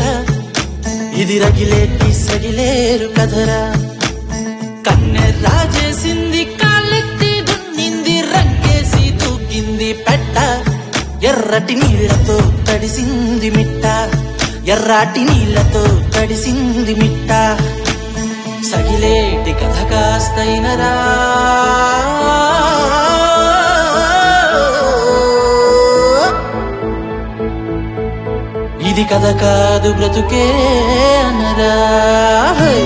కదరా ఇది రగిలేటి సగిలేరు కదరా కన్నె రాజేసింది కాళ్ళెత్తి దున్నింది రంగేసి తూకింది పెట్ట ఎర్రటి నీళ్లతో తడిసింది మిట్ట ఎర్రాటి నీళ్లతో తడిసింది మిట్ట సగిలేటి కథ కాస్తైనరా ఇది కథ కాదు బ్రతుకే అనరా హై.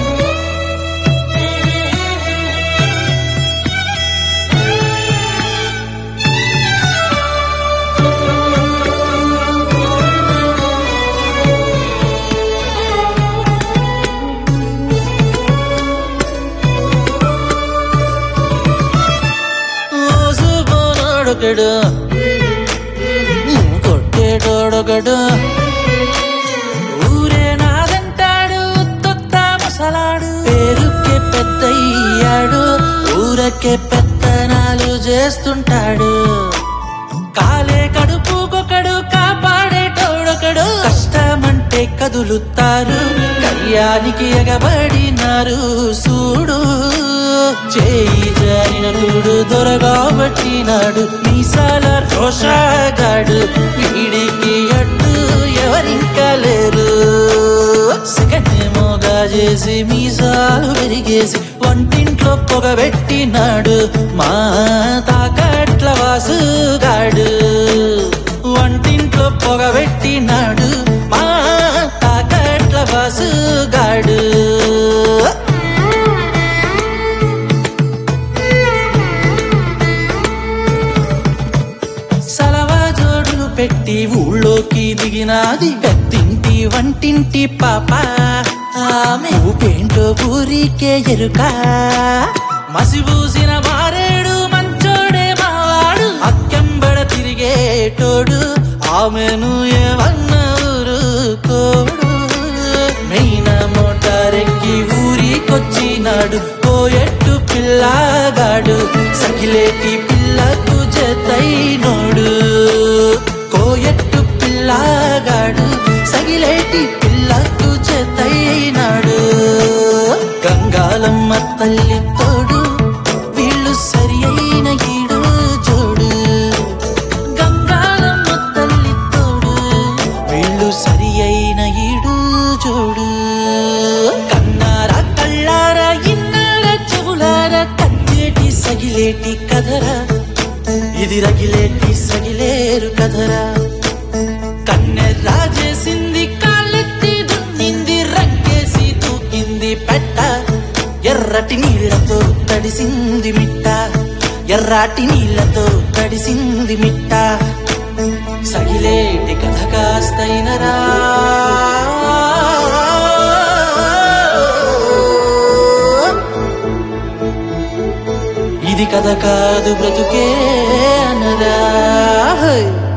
మోసుపోనాడొకడు కొట్టేటోడొకడు ఊరే నాదంటాడు తొత్త ముసలాడు పేరుకే పెద్దయ్యాడు ఊరకే పెత్తనాలు చేస్తుంటాడు కాలే కడుపుకొకడు కాపాడేటోడొకడు కష్టమంటే కదులుతారు కయ్యానికి ఎగబడినారు సూడు చేయి జారిన చూడు దొరగాబట్టినాడు మీసాల రోషగాడు వీడికి అడ్డు ఎవరింకా లేరు సెకండేమోగా చేసి మీసాలు పెరిగేసి వంటింట్లో పొగబెట్టినాడు మా తాకట్ల వాసుగాడు వంటింట్లో పొగబెట్టినాడు మా తాకట్ల వాసుగాడు సలవా జోడులు పెట్టి ఊళ్ళోకి దిగినాది పెద్దింటి వంటింటి పాప ఆమె ఊపేంటో ఊరికే ఎరుక మసిబూసిన మారేడు మంచోడే మావాడు అక్కెంబడ తిరిగేటోడు ఆమెను ఏమన్న ఊరుకోడు మెయిన మోటారెక్కి ఊరికొచ్చినాడు పోయట్టు పిల్లగాడు సగిలేటి పిల్లకు జతైనోడు కోయట్టు పిల్లగాడు సగిలేటి పిల్లకు జతైనాడు గంగాలమ్మ తల్లి తోడు వీళ్ళు సరి అయిన ఈడు జోడు గంగాలమ్మ తల్లి తోడు వీళ్ళు సరి అయిన ఈడు జోడు కన్నారా కళ్ళారా ఇన్నారా చెవులారా కన్నేటి సగిలేటి కదరా ఇది రగిలేటి సగిలేరు కదరా కన్నె రాజేసింది కాళ్ళెత్తి దున్నింది రంగేసి తూకింది పెట్ట ఎర్రటి నీళ్లతో తడిసింది మిట్ట ఎర్రాటి నీళ్లతో తడిసింది మిట్ట సగిలేటి కథ కాస్తైనరా ఇది కథ కాదు బ్రతుకే అనరా హై.